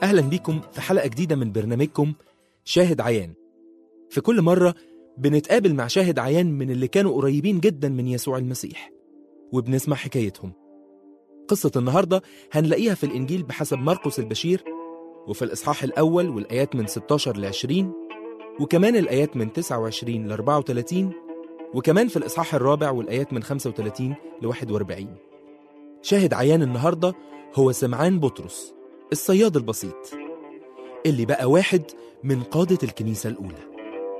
أهلا بيكم في حلقة جديدة من برنامجكم شاهد عيان في كل مرة بنتقابل مع شاهد عيان من اللي كانوا قريبين جدا من يسوع المسيح وبنسمع حكايتهم قصة النهاردة هنلاقيها في الإنجيل بحسب مرقس البشير وفي الإصحاح الأول والآيات من 16 ل 20 وكمان الآيات من 29 ل 34 وكمان في الإصحاح الرابع والآيات من 35 ل 41 شاهد عيان النهاردة هو سمعان بطرس الصياد البسيط اللي بقى واحد من قادة الكنيسة الأولى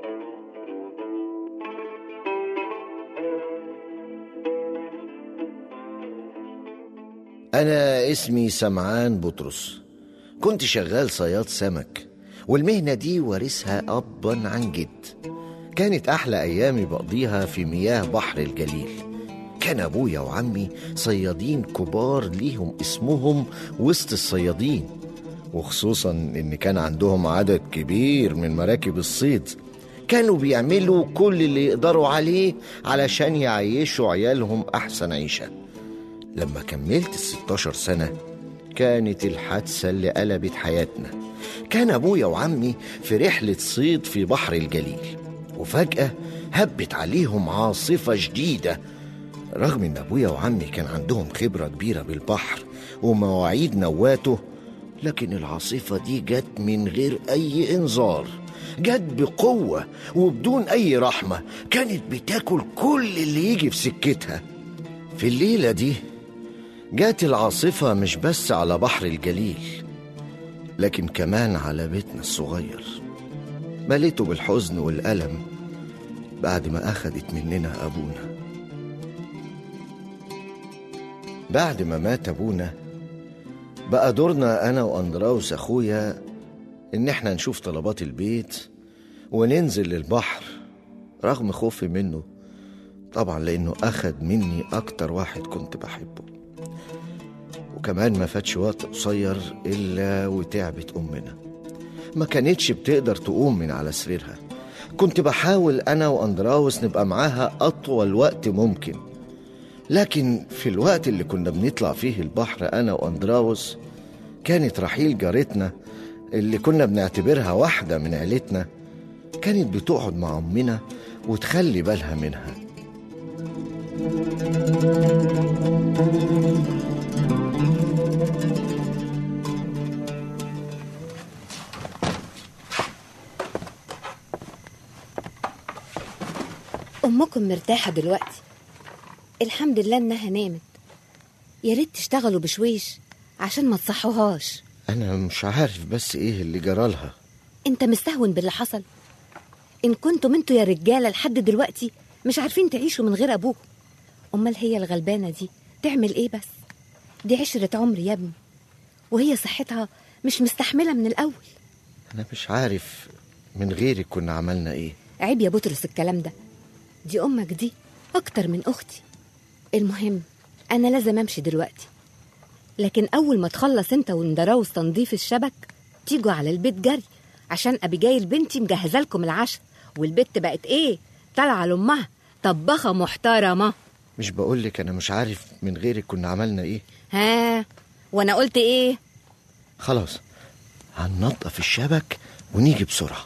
أنا اسمي سمعان بطرس كنت شغال صياد سمك والمهنة دي وارثها أبا عن جد كانت أحلى أيامي بقضيها في مياه بحر الجليل كان أبويا وعمي صيادين كبار ليهم اسمهم وسط الصيادين وخصوصا إن كان عندهم عدد كبير من مراكب الصيد كانوا بيعملوا كل اللي يقدروا عليه علشان يعيشوا عيالهم أحسن عيشة لما كملت الستاشر سنة كانت الحادثة اللي قلبت حياتنا كان أبويا وعمي في رحلة صيد في بحر الجليل وفجأة هبت عليهم عاصفة شديدة رغم إن أبويا وعمي كان عندهم خبرة كبيرة بالبحر ومواعيد نواته لكن العاصفة دي جت من غير أي إنذار جت بقوة وبدون أي رحمة كانت بتاكل كل اللي يجي في سكتها في الليلة دي جات العاصفة مش بس على بحر الجليل لكن كمان على بيتنا الصغير مليته بالحزن والألم بعد ما أخدت مننا أبونا بعد ما مات أبونا بقى دورنا أنا وأندراوس أخويا إن إحنا نشوف طلبات البيت وننزل للبحر رغم خوفي منه طبعا لأنه أخد مني أكتر واحد كنت بحبه وكمان ما فاتش وقت قصير إلا وتعبت أمنا ما كانتش بتقدر تقوم من على سريرها كنت بحاول أنا وأندراوس نبقى معاها أطول وقت ممكن لكن في الوقت اللي كنا بنطلع فيه البحر أنا وأندراوس كانت رحيل جارتنا اللي كنا بنعتبرها واحدة من عيلتنا كانت بتقعد مع أمنا وتخلي بالها منها أمكم مرتاحة دلوقتي الحمد لله إنها نامت يا ريت تشتغلوا بشويش عشان ما تصحوهاش أنا مش عارف بس إيه اللي جرالها أنت مستهون باللي حصل إن كنتم انتوا يا رجالة لحد دلوقتي مش عارفين تعيشوا من غير أبوكم أمال هي الغلبانة دي تعمل إيه بس دي عشرة عمر يا ابني وهي صحتها مش مستحملة من الأول أنا مش عارف من غيرك كنا عملنا إيه عيب يا بطرس الكلام ده دي أمك دي أكتر من أختي المهم أنا لازم أمشي دلوقتي لكن أول ما تخلص أنت وندراوس تنظيف الشبك تيجوا على البيت جري عشان أبيجايل بنتي مجهزة لكم العشاء والبت بقت إيه طالعة لأمها طباخة محترمة مش بقولك أنا مش عارف من غيرك كنا عملنا إيه ها وأنا قلت إيه خلاص هننظف الشبك ونيجي بسرعة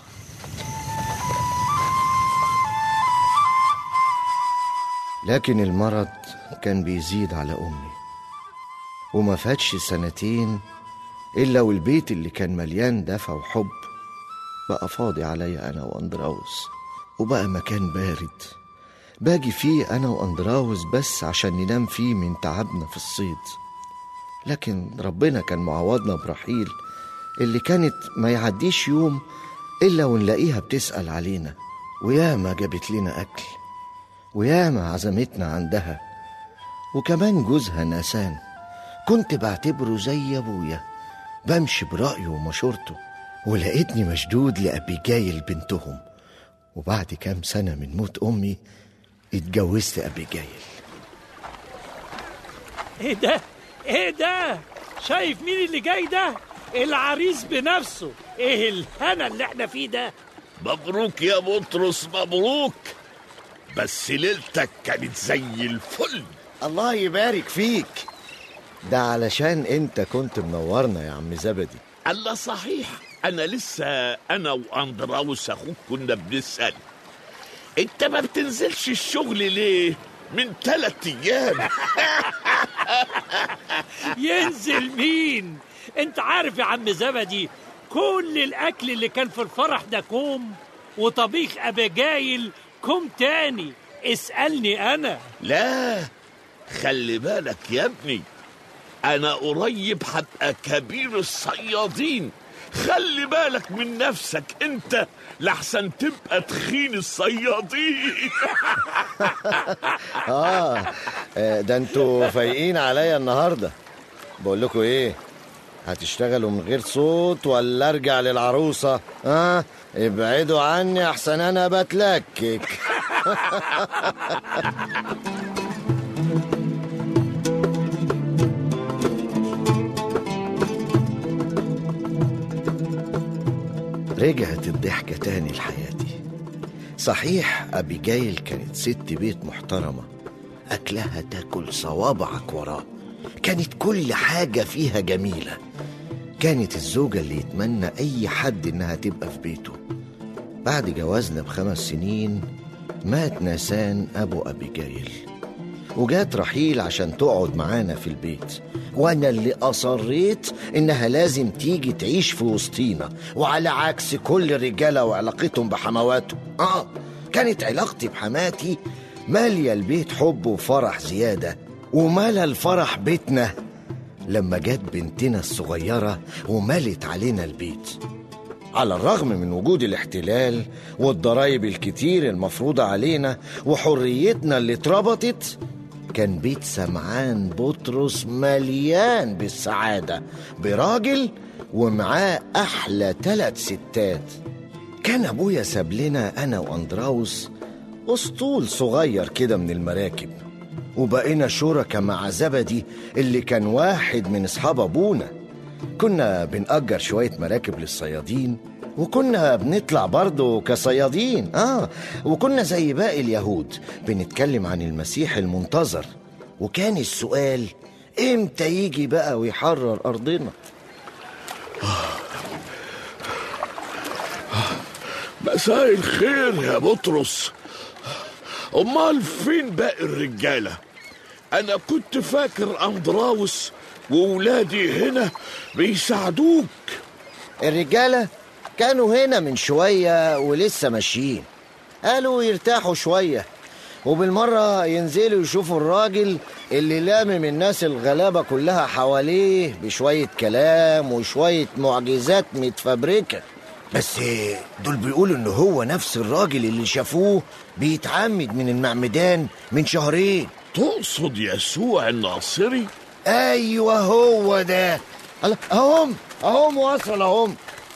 لكن المرض كان بيزيد على أمي وما فاتش سنتين إلا والبيت اللي كان مليان دفى وحب بقى فاضي عليا أنا وأندراوس وبقى مكان بارد باجي فيه أنا وأندراوس بس عشان ننام فيه من تعبنا في الصيد لكن ربنا كان معوضنا برحيل اللي كانت ما يعديش يوم إلا ونلاقيها بتسأل علينا وياما جابت لنا أكل وياما عزمتنا عندها وكمان جوزها ناسان كنت بعتبره زي أبويا بمشي برأيه ومشورته ولقيتني مشدود لأبيجايل بنتهم وبعد كام سنة من موت أمي اتجوزت أبيجايل ايه ده ايه ده شايف مين اللي جاي ده العريس بنفسه ايه الهنا اللي احنا فيه ده مبروك يا بطرس مبروك بس ليلتك كانت زي الفل الله يبارك فيك ده علشان انت كنت منورنا يا عم زبدي الله صحيح انا لسه انا واندراوس اخوك كنا بنسال انت ما بتنزلش الشغل ليه من ثلاث ايام ينزل مين انت عارف يا عم زبدي كل الاكل اللي كان في الفرح ده كوم وطبيخ ابيجايل كوم تاني اسالني انا لا خلي بالك يا ابني انا قريب هبقى كبير الصيادين خلي بالك من نفسك انت لحسن تبقى تخين الصيادين آه آه، ده انتوا فايقين عليا النهارده بقول لكم ايه هتشتغلوا من غير صوت ولا ارجع للعروسه ها آه ابعدوا عني احسن انا بتلكك رجعت الضحكة تاني لحياتي صحيح أبيجايل كانت ست بيت محترمة أكلها تاكل صوابعك وراه كانت كل حاجة فيها جميلة كانت الزوجة اللي يتمنى أي حد إنها تبقى في بيته بعد جوازنا بخمس سنين مات ناسان أبو أبيجايل وجات رحيل عشان تقعد معانا في البيت وانا اللي اصريت انها لازم تيجي تعيش في وسطينا وعلى عكس كل الرجاله وعلاقتهم بحمواتهم اه كانت علاقتي بحماتي ماليه البيت حب وفرح زياده وملا الفرح بيتنا لما جت بنتنا الصغيره وملت علينا البيت على الرغم من وجود الاحتلال والضرائب الكتير المفروضة علينا وحريتنا اللي اتربطت كان بيت سمعان بطرس مليان بالسعادة براجل ومعاه أحلى ثلاث ستات كان أبويا ساب لنا أنا وأندراوس أسطول صغير كده من المراكب وبقينا شركة مع زبدي اللي كان واحد من أصحاب أبونا كنا بنأجر شوية مراكب للصيادين وكنا بنطلع برضه كصيادين آه وكنا زي باقي اليهود بنتكلم عن المسيح المنتظر وكان السؤال امتى يجي بقى ويحرر أرضنا مساء الخير يا بطرس امال فين باقي الرجاله انا كنت فاكر اندراوس وولادي هنا بيساعدوك الرجالة كانوا هنا من شوية ولسه ماشيين قالوا يرتاحوا شوية وبالمرة ينزلوا يشوفوا الراجل اللي لامم الناس الغلابة كلها حواليه بشوية كلام وشوية معجزات متفبركة بس دول بيقولوا ان هو نفس الراجل اللي شافوه بيتعمد من المعمدان من شهرين تقصد يسوع الناصري ايوه هو ده الله، اهم اهم وصل اهم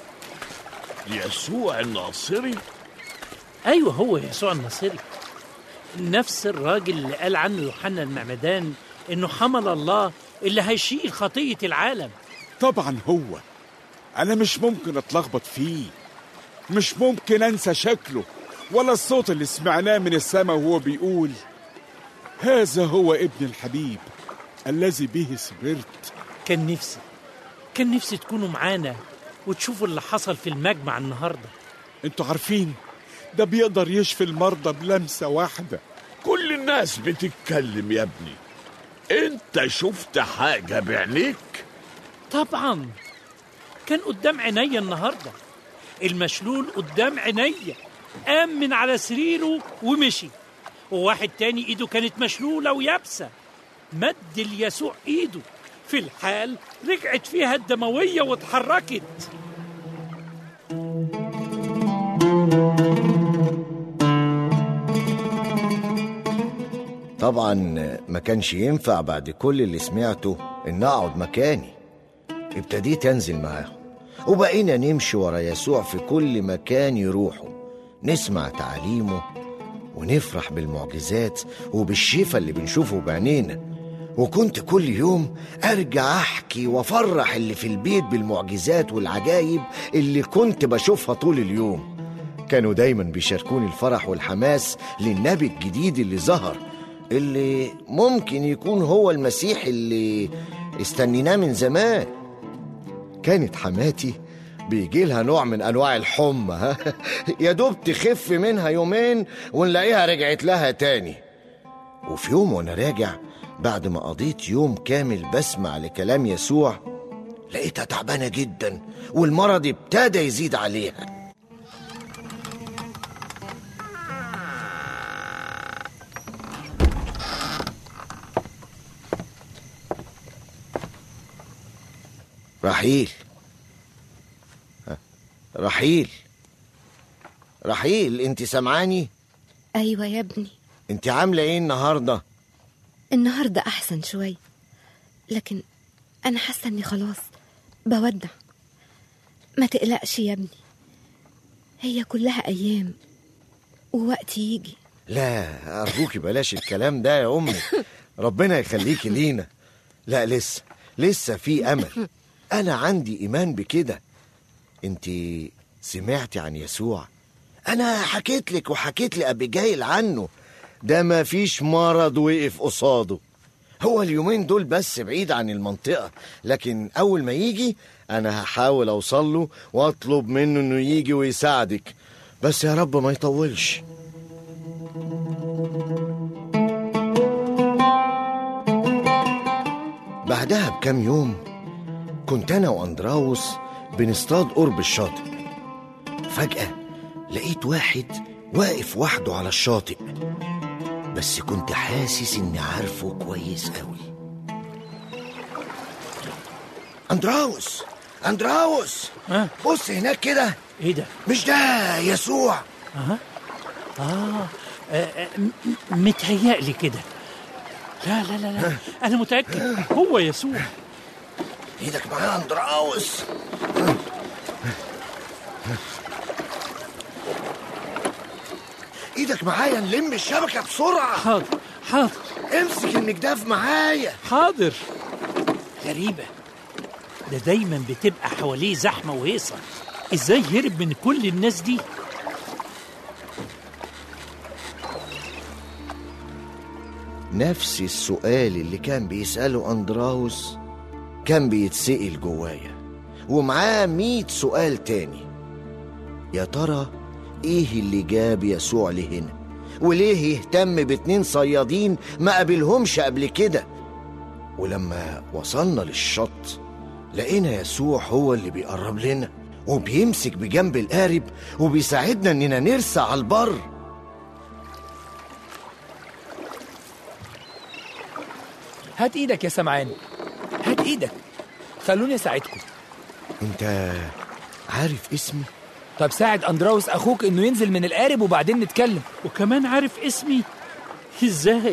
يسوع الناصري ايوه هو يسوع الناصري نفس الراجل اللي قال عنه يوحنا المعمدان انه حمل الله اللي هيشيل خطيه العالم طبعا هو انا مش ممكن اتلخبط فيه مش ممكن انسى شكله ولا الصوت اللي سمعناه من السماء وهو بيقول هذا هو ابن الحبيب الذي به سررت كان نفسي كان نفسي تكونوا معانا وتشوفوا اللي حصل في المجمع النهارده انتوا عارفين ده بيقدر يشفي المرضى بلمسة واحدة كل الناس بتتكلم يا ابني انت شفت حاجه بعينيك طبعا كان قدام عينيا النهارده المشلول قدام عينيا قام من على سريره ومشي وواحد تاني ايده كانت مشلولة ويابسة مد ليسوع ايده في الحال رجعت فيها الدموية واتحركت طبعا ما كانش ينفع بعد كل اللي سمعته ان اقعد مكاني ابتديت انزل معاهم وبقينا نمشي ورا يسوع في كل مكان يروحوا نسمع تعاليمه ونفرح بالمعجزات وبالشفا اللي بنشوفه بعينينا وكنت كل يوم ارجع احكي وافرح اللي في البيت بالمعجزات والعجايب اللي كنت بشوفها طول اليوم كانوا دايما بيشاركوني الفرح والحماس للنبي الجديد اللي ظهر اللي ممكن يكون هو المسيح اللي استنيناه من زمان كانت حماتي بيجي لها نوع من انواع الحمى ها؟ يا دوب تخف منها يومين ونلاقيها رجعت لها تاني وفي يوم وانا راجع بعد ما قضيت يوم كامل بسمع لكلام يسوع لقيتها تعبانه جدا والمرض ابتدى يزيد عليها رحيل ها، رحيل رحيل انت سامعاني أيوة يا ابني انت عامله ايه النهارده النهاردة أحسن شوي لكن أنا حاسة إني خلاص بودع ما تقلقش يا ابني هي كلها أيام ووقت يجي لا أرجوكي بلاش الكلام ده يا أمي ربنا يخليكي لينا لا لسه لسه في أمل أنا عندي إيمان بكده أنت سمعتي عن يسوع أنا حكيت لك وحكيت لأبيجايل عنه ده ما فيش مرض وقف قصاده هو اليومين دول بس بعيد عن المنطقة لكن أول ما يجي أنا هحاول أوصل له وأطلب منه إنه يجي ويساعدك بس يا رب ما يطولش بعدها بكام يوم كنت أنا وأندراوس بنصطاد قرب الشاطئ فجأة لقيت واحد واقف وحده على الشاطئ بس كنت حاسس إني عارفه كويس قوي أندراوس أندراوس ها بص هناك كده ايه ده مش ده يسوع اه آه، آه، م- م- متهيألي كده لا لا لا لا انا متأكد هو يسوع ايدك معايا يا اندراوس ايدك معايا نلم الشبكة بسرعة حاضر حاضر امسك النجداف معايا حاضر غريبة ده دايما بتبقى حواليه زحمة وهيصة ازاي هرب من كل الناس دي نفس السؤال اللي كان بيسأله أندراوس كان بيتسأل جوايا ومعاه مية سؤال تاني يا ترى ايه اللي جاب يسوع لهنا وليه يهتم باتنين صيادين ما قابلهمش قبل كده ولما وصلنا للشط لقينا يسوع هو اللي بيقرب لنا وبيمسك بجنب القارب وبيساعدنا اننا نرسى على البر هات ايدك يا سمعان هات ايدك خلوني اساعدكم انت عارف اسمي طب ساعد اندراوس اخوك انه ينزل من القارب وبعدين نتكلم وكمان عارف اسمي ازاي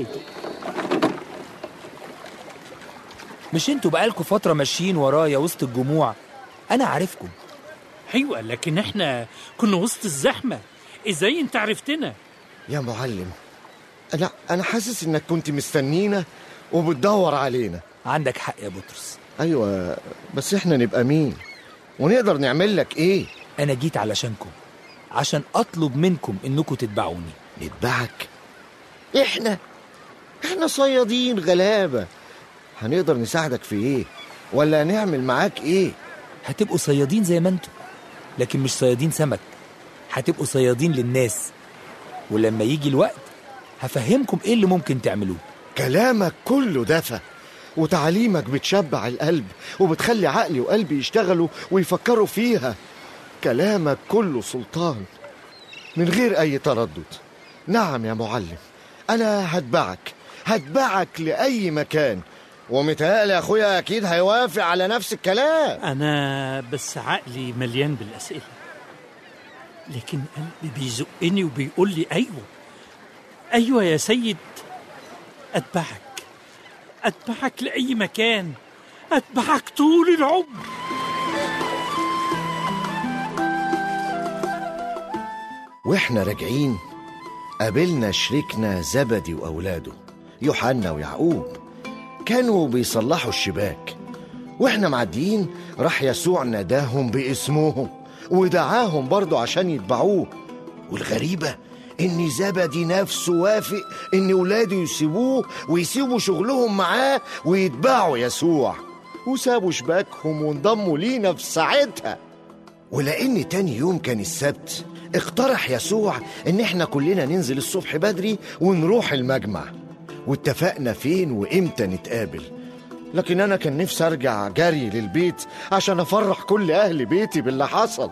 مش انتوا بقالكوا فتره ماشيين ورايا وسط الجموع انا عارفكم ايوه لكن احنا كنا وسط الزحمة ازاي انت عرفتنا يا معلم انا انا حاسس انك كنت مستنينا وبتدور علينا عندك حق يا بطرس ايوه بس احنا نبقى مين ونقدر نعمل لك ايه انا جيت علشانكم عشان اطلب منكم انكم تتبعوني نتبعك احنا احنا صيادين غلابه هنقدر نساعدك في ايه ولا نعمل معاك ايه هتبقوا صيادين زي ما انتوا لكن مش صيادين سمك هتبقوا صيادين للناس ولما يجي الوقت هفهمكم ايه اللي ممكن تعملوه كلامك كله دفى وتعليمك بتشبع القلب وبتخلي عقلي وقلبي يشتغلوا ويفكروا فيها كلامك كله سلطان من غير أي تردد نعم يا معلم أنا هتبعك هتبعك لأي مكان ومتهيألي يا أخويا أكيد هيوافق على نفس الكلام انا بس عقلي مليان بالاسئله لكن قلبي بيزقني وبيقول لي ايوه ايوه يا سيد اتبعك اتبعك لاي مكان اتبعك طول العمر واحنا راجعين قابلنا شريكنا زبدي وأولاده يوحنا ويعقوب كانوا بيصلحوا الشباك واحنا معديين راح يسوع ناداهم باسمهم ودعاهم برضه عشان يتبعوه والغريبة إن زبدي نفسه وافق إن ولاده يسيبوه ويسيبوا شغلهم معاه ويتبعوا يسوع وسابوا شباكهم وانضموا لينا في ساعتها ولأن تاني يوم كان السبت اقترح يسوع إن إحنا كلنا ننزل الصبح بدري ونروح المجمع واتفقنا فين وإمتى نتقابل لكن أنا كان نفسي أرجع جري للبيت عشان أفرح كل أهل بيتي باللي حصل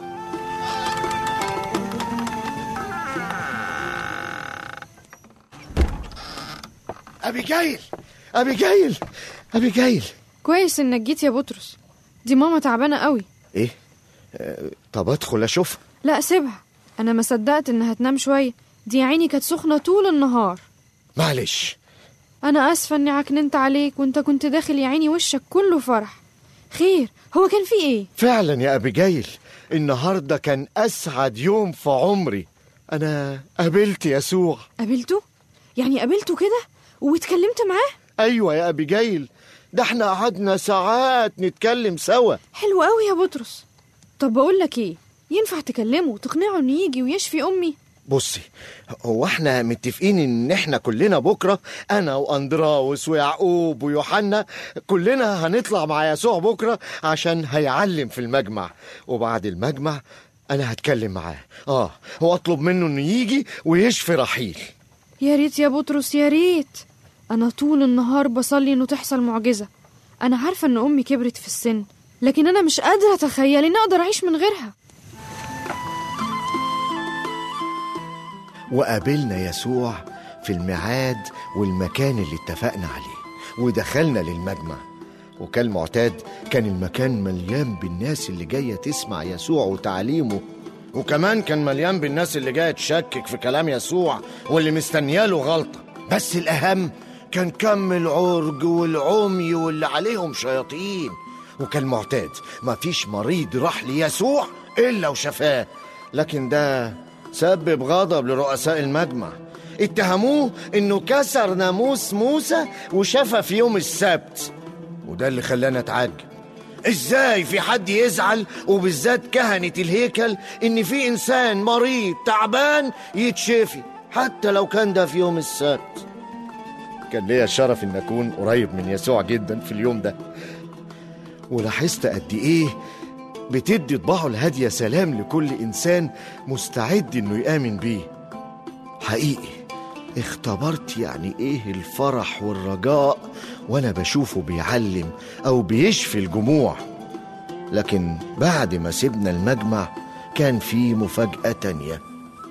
أبيجايل أبيجايل أبيجايل كويس انك جيت يا بطرس دي ماما تعبانه قوي إيه؟ آه، طب أدخل أشوفها لا سيبها انا ما صدقت انها تنام شويه دي يا عيني كانت سخنه طول النهار معلش انا اسفه اني عكننت عليك وانت كنت داخل يا عيني وشك كله فرح خير هو كان في ايه فعلا يا أبيجايل النهاردة كان أسعد يوم في عمري أنا قابلت يسوع قابلته يعني قابلته كده واتكلمت معاه أيوة يا أبيجايل ده احنا قعدنا ساعات نتكلم سوا حلو قوي يا بطرس طب بقول لك ايه ينفع تكلمه وتقنعه انه يجي ويشفي امي بصي هو احنا متفقين ان احنا كلنا بكرة انا واندراوس ويعقوب ويوحنا كلنا هنطلع مع يسوع بكرة عشان هيعلم في المجمع وبعد المجمع انا هتكلم معاه اه واطلب منه انه يجي ويشفي رحيل يا ريت يا بطرس يا ريت انا طول النهار بصلي انه تحصل معجزه انا عارفه ان امي كبرت في السن لكن انا مش قادره اتخيل اني اقدر اعيش من غيرها وقابلنا يسوع في الميعاد والمكان اللي اتفقنا عليه ودخلنا للمجمع وكالمعتاد كان المكان مليان بالناس اللي جاية تسمع يسوع وتعليمه وكمان كان مليان بالناس اللي جاية تشكك في كلام يسوع واللي مستنياله غلطة بس الأهم كان كم العرج والعمي واللي عليهم شياطين وكالمعتاد مفيش مريض راح ليسوع إلا وشفاه لكن ده سبب غضب لرؤساء المجمع اتهموه انه كسر ناموس موسى وشفى في يوم السبت وده اللي خلانا اتعجب ازاي في حد يزعل وبالذات كهنة الهيكل ان في انسان مريض تعبان يتشفي حتى لو كان ده في يوم السبت كان ليا الشرف ان اكون قريب من يسوع جدا في اليوم ده ولاحظت قد ايه بتدي طباعه الهادية سلام لكل إنسان مستعد إنه يآمن بيه حقيقي اختبرت يعني إيه الفرح والرجاء وأنا بشوفه بيعلم أو بيشفي الجموع لكن بعد ما سيبنا المجمع كان في مفاجأة تانية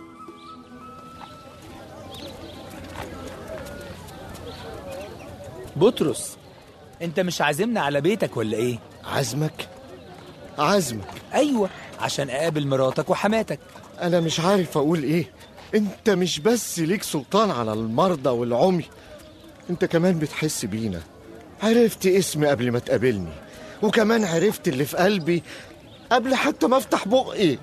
بطرس انت مش عازمنا على بيتك ولا ايه عزمك عزمك ايوه عشان اقابل مراتك وحماتك أنا مش عارف أقول إيه أنت مش بس ليك سلطان على المرضى والعمي أنت كمان بتحس بينا عرفت اسمي قبل ما تقابلني وكمان عرفت اللي في قلبي قبل حتى ما أفتح بقي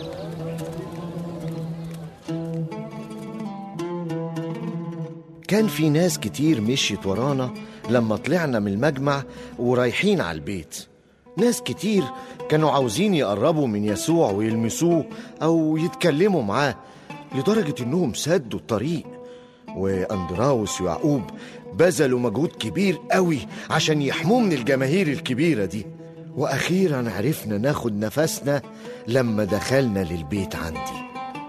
كان في ناس كتير مشيت ورانا لما طلعنا من المجمع ورايحين على البيت ناس كتير كانوا عاوزين يقربوا من يسوع ويلمسوه أو يتكلموا معاه لدرجة إنهم سدوا الطريق وأندراوس ويعقوب بذلوا مجهود كبير قوي عشان يحموه من الجماهير الكبيرة دي وأخيرا عرفنا ناخد نفسنا لما دخلنا للبيت عندي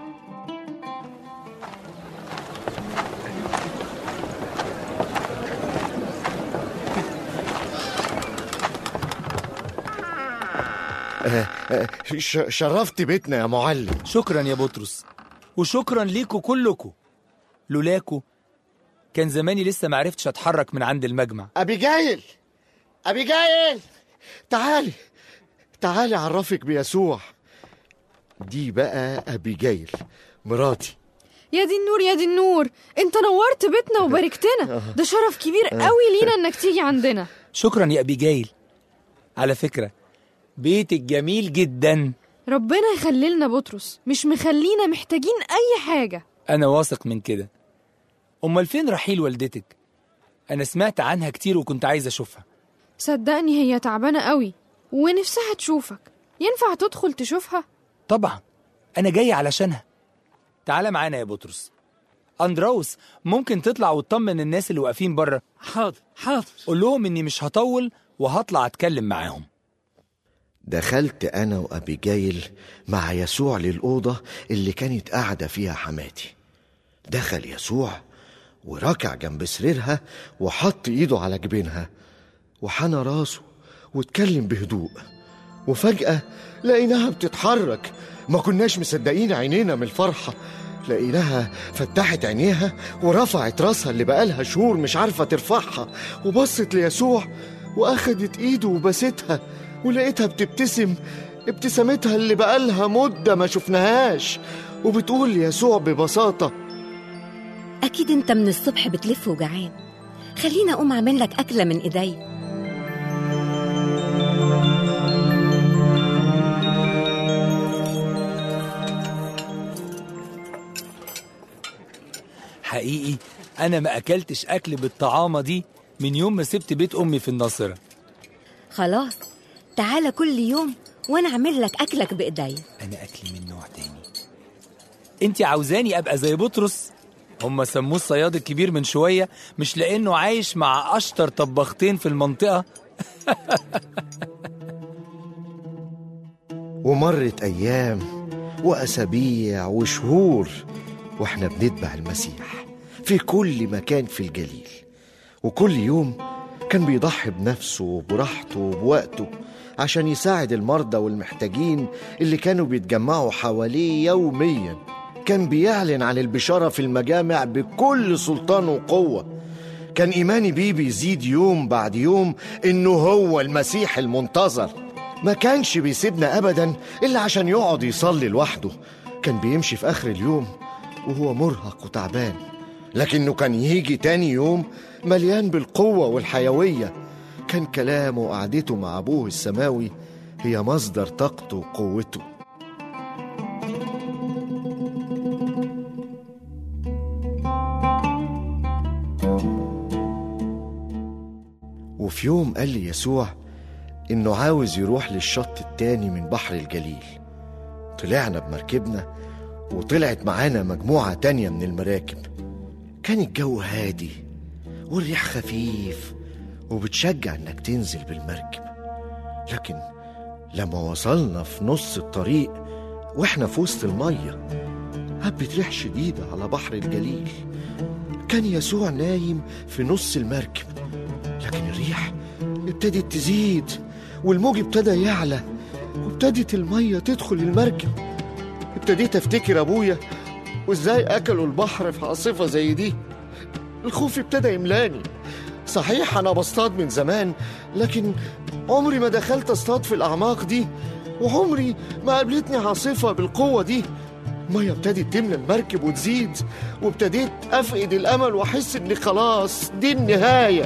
آه، آه، ش- شرفت بيتنا يا معلم شكرا يا بطرس وشكرا ليكوا كلكوا لولاكوا كان زماني لسه معرفتش اتحرك من عند المجمع أبيجايل أبيجايل تعالي تعالي أعرفك بيسوع دي بقى أبيجايل مراتي يا دي النور يا دي النور انت نورت بيتنا وباركتنا ده شرف كبير قوي لينا انك تيجي عندنا شكرا يا ابيجايل على فكرة بيتك جميل جدا ربنا يخلي لنا بطرس مش مخلينا محتاجين اي حاجه انا واثق من كده امال فين رحيل والدتك انا سمعت عنها كتير وكنت عايز اشوفها صدقني هي تعبانه قوي ونفسها تشوفك ينفع تدخل تشوفها طبعا انا جاي علشانها تعال معانا يا بطرس اندراوس ممكن تطلع وتطمن الناس اللي واقفين بره حاضر حاضر قول لهم اني مش هطول وهطلع أتكلم معاهم دخلت أنا وأبيجايل مع يسوع للأوضة اللي كانت قاعدة فيها حماتي دخل يسوع وركع جنب سريرها وحط إيده على جبينها وحنى راسه واتكلم بهدوء وفجأة لقيناها بتتحرك ما كناش مصدقين عينينا من الفرحة لقيناها فتحت عينيها ورفعت راسها اللي بقالها شهور مش عارفة ترفعها وبصت ليسوع وأخدت إيده وبستها ولقيتها بتبتسم ابتسامتها اللي بقالها مدة ما شفناهاش وبتقول ليسوع ببساطة أكيد أنت من الصبح بتلف وجعان خليني أقوم أعمل لك أكلة من إيديا حقيقي أنا ما أكلتش أكل بالطعامة دي من يوم ما سبت بيت أمي في الناصرة خلاص تعالى كل يوم وأنا أعمل لك أكلك بإيديا أنا أكلي من نوع تاني أنت عاوزاني أبقى زي بطرس هما سموه الصياد الكبير من شوية مش لأنه عايش مع أشطر طباختين في المنطقة ومرت أيام وأسابيع وشهور وإحنا بنتبع المسيح في كل مكان في الجليل وكل يوم كان بيضحي بنفسه وبراحته وبوقته عشان يساعد المرضى والمحتاجين اللي كانوا بيتجمعوا حواليه يوميا كان بيعلن عن البشارة في المجامع بكل سلطان وقوة كان إيماني بيه بيزيد يوم بعد يوم إنه هو المسيح المنتظر ما كانش بيسيبنا أبدا إلا عشان يقعد يصلي لوحده كان بيمشي في آخر اليوم وهو مرهق وتعبان لكنه كان يجي تاني يوم مليان بالقوة والحيوية كان كلامه وقعدته مع أبوه السماوي هي مصدر طاقته وقوته وفي يوم قال لي يسوع إنه عاوز يروح للشط التاني من بحر الجليل طلعنا بمركبنا وطلعت معانا مجموعة تانية من المراكب كان الجو هادي والريح خفيف وبتشجع إنك تنزل بالمركب لكن لما وصلنا في نص الطريق وإحنا في وسط المية هبت ريح شديدة على بحر الجليل كان يسوع نايم في نص المركب لكن الريح ابتدت تزيد والموج ابتدى يعلى وابتدت المية تدخل المركب ابتديت افتكر ابويا وازاي اكلوا البحر في عاصفة زي دي الخوف ابتدى يملاني صحيح انا بصطاد من زمان لكن عمري ما دخلت اصطاد في الاعماق دي وعمري ما قابلتني عاصفة بالقوة دي مية ابتدت تملى المركب وتزيد وابتديت افقد الامل واحس ان خلاص دي النهايه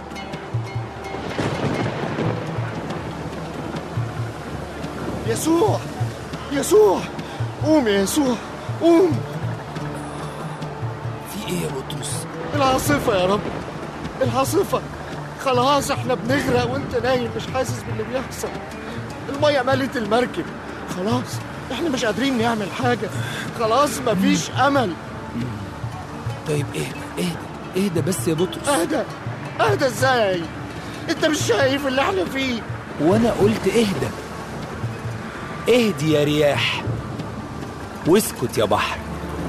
يسوع يسوع قوم يا يسوع قوم في إيه يا بطرس؟ العاصفة يا رب العاصفة خلاص احنا بنغرق وانت نايم مش حاسس باللي بيحصل المية ملت المركب خلاص احنا مش قادرين نعمل حاجة خلاص مفيش أمل طيب اهدى اهدى اهدى بس يا بطرس اهدى اهدى ازاي انت مش شايف اللي احنا فيه وانا قلت اهدى اهدي يا رياح واسكت يا بحر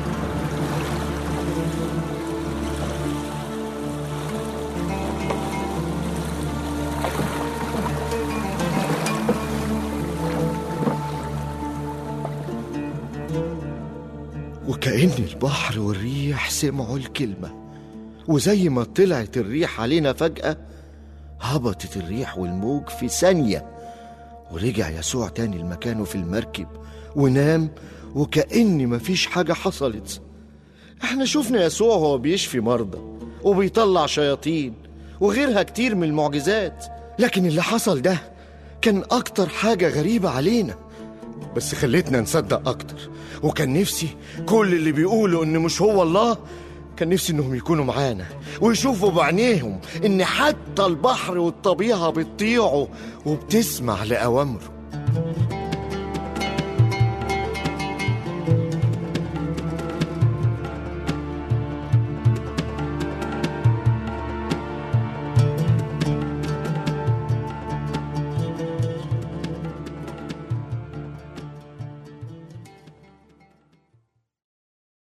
وكأن البحر والريح سمعوا الكلمة وزي ما طلعت الريح علينا فجأة هبطت الريح والموج في ثانية ورجع يسوع تاني لمكانه في المركب ونام وكأن مفيش حاجة حصلت احنا شفنا يسوع وهو بيشفي مرضى وبيطلع شياطين وغيرها كتير من المعجزات لكن اللي حصل ده كان أكتر حاجة غريبة علينا بس خلتنا نصدق أكتر وكان نفسي كل اللي بيقولوا إن مش هو الله كان نفسي إنهم يكونوا معانا ويشوفوا بعينيهم إن حتى البحر والطبيعة بتطيعه وبتسمع لأوامره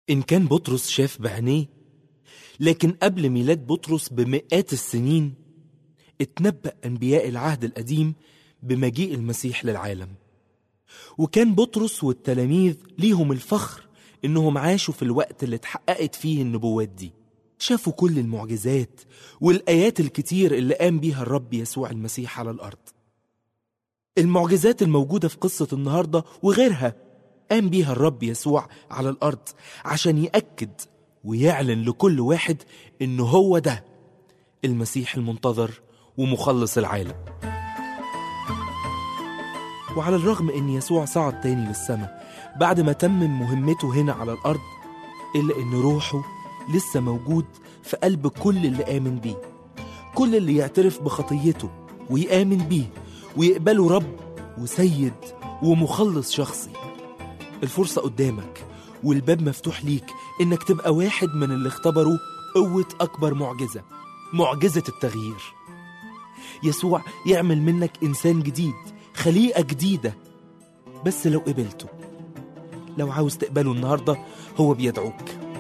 إن كان بطرس شاف بعينيه لكن قبل ميلاد بطرس بمئات السنين اتنبأ أنبياء العهد القديم بمجيء المسيح للعالم وكان بطرس والتلاميذ ليهم الفخر إنهم عاشوا في الوقت اللي اتحققت فيه النبوات دي شافوا كل المعجزات والآيات الكتير اللي قام بيها الرب يسوع المسيح على الأرض المعجزات الموجودة في قصة النهاردة وغيرها قام بيها الرب يسوع على الأرض عشان يأكد ويعلن لكل واحد إنه هو ده المسيح المنتظر ومخلص العالم وعلى الرغم إن يسوع صعد تاني للسماء بعد ما تمم مهمته هنا على الأرض إلا إن روحه لسه موجود في قلب كل اللي آمن بيه كل اللي يعترف بخطيته ويآمن بيه ويقبله رب وسيد ومخلص شخصي الفرصة قدامك والباب مفتوح ليك إنك تبقى واحد من اللي اختبروا قوة أكبر معجزة معجزة التغيير يسوع يعمل منك إنسان جديد خليقة جديدة بس لو قبلته لو عاوز تقبله النهاردة هو بيدعوك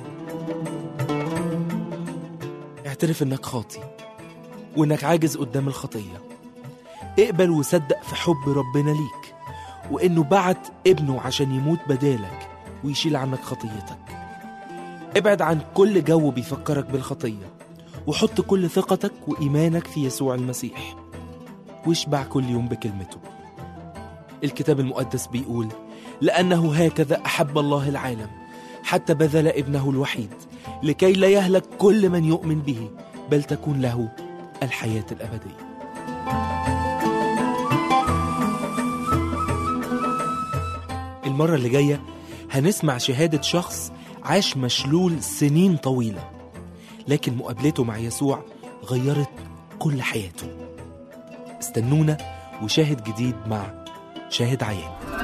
اعترف إنك خاطي وإنك عاجز قدام الخطية اقبل وصدق في حب ربنا ليك وإنه بعت ابنه عشان يموت بدالك ويشيل عنك خطيتك ابعد عن كل جو بيفكرك بالخطية وحط كل ثقتك وإيمانك في يسوع المسيح واشبع كل يوم بكلمته الكتاب المقدس بيقول لأنه هكذا أحب الله العالم حتى بذل ابنه الوحيد لكي لا يهلك كل من يؤمن به بل تكون له الحياة الأبدية المرة اللي جاية هنسمع شهادة شخص عاش مشلول سنين طويلة لكن مقابلته مع يسوع غيرت كل حياته استنونا وشاهد جديد مع شاهد عيان